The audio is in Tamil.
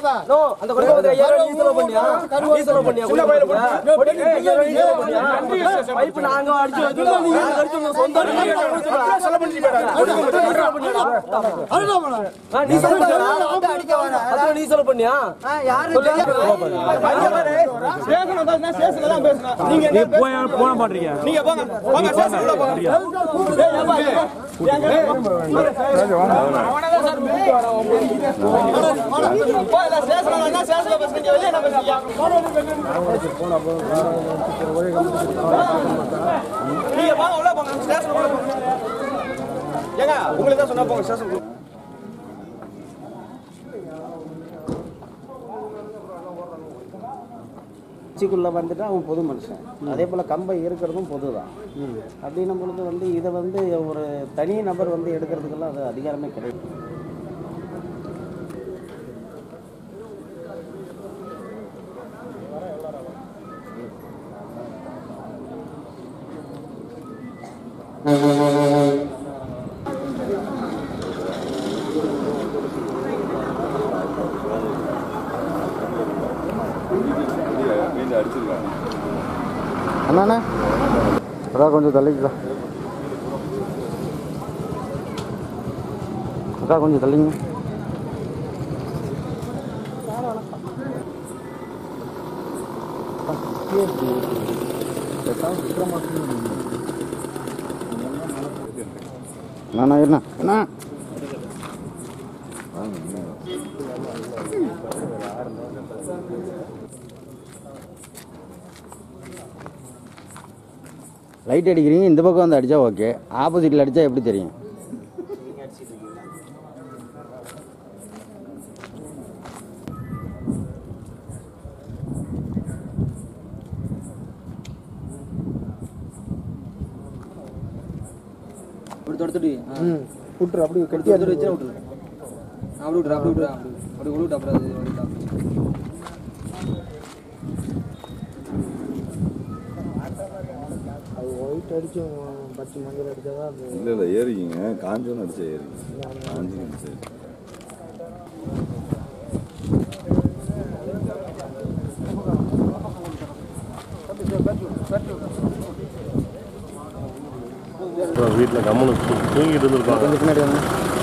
நோ, அந்த கொடுக்க வந்து ஐயாயிரம் நீ செலவு பண்ணியா? நீ செலவு பண்ணியா? கொடுக்க வந்து? ஐயாயிரம் நீ செலவு பண்ணியா? பைப்பு நாங்க அடிச்சு வச்சிருக்கோம். நாங்க அடிச்சு வச்சிருக்கோம். சொந்த நீ செலவு பண்ணியா? ஆ, நீ செலவு பண்ணியா? அதான் நீ செலவு பண்ணியா? சொல்லு. நீ போய் போன மாட்டீங்க கட்சிக்குள்ளே வந்துட்டு அவன் பொது மனுஷன் அதே போல் கம்பை இருக்கிறதும் பொது தான் அப்படின்னும் பொழுது வந்து இதை வந்து ஒரு தனி நபர் வந்து எடுக்கிறதுக்கெல்லாம் அது அதிகாரமே கிடையாது அண்ணா அதான் கொஞ்சம் தள்ளிக்கலாம் அக்கா கொஞ்சம் தள்ளிங்க அண்ணா என்ன அண்ணா லைட் அடிக்கிறீங்க இந்த பக்கம் வந்து அடித்தா ஓகே ஆப்போசிட்டில் அடித்தா எப்படி தெரியும் இப்படி தொடுத்துட்டு விட்டுரு அப்படி கெடுத்து எடுத்து வச்சா விட்டுரு அப்படி விட்டுரு அப்படி விட்டுரு அப்படி அப்படி விட்டுட்டு அப்புறம் அது வலிதான். இல்லை இல்லை ஏறிக்கிங்க காஞ்சோன்னு அடிச்சா ஏறிங்க காஞ்சு அடிச்சா வீட்டில் கம்மனு தூங்கிட்டு இருந்திருப்பாங்க கொஞ்சம் பின்னாடி வாங்க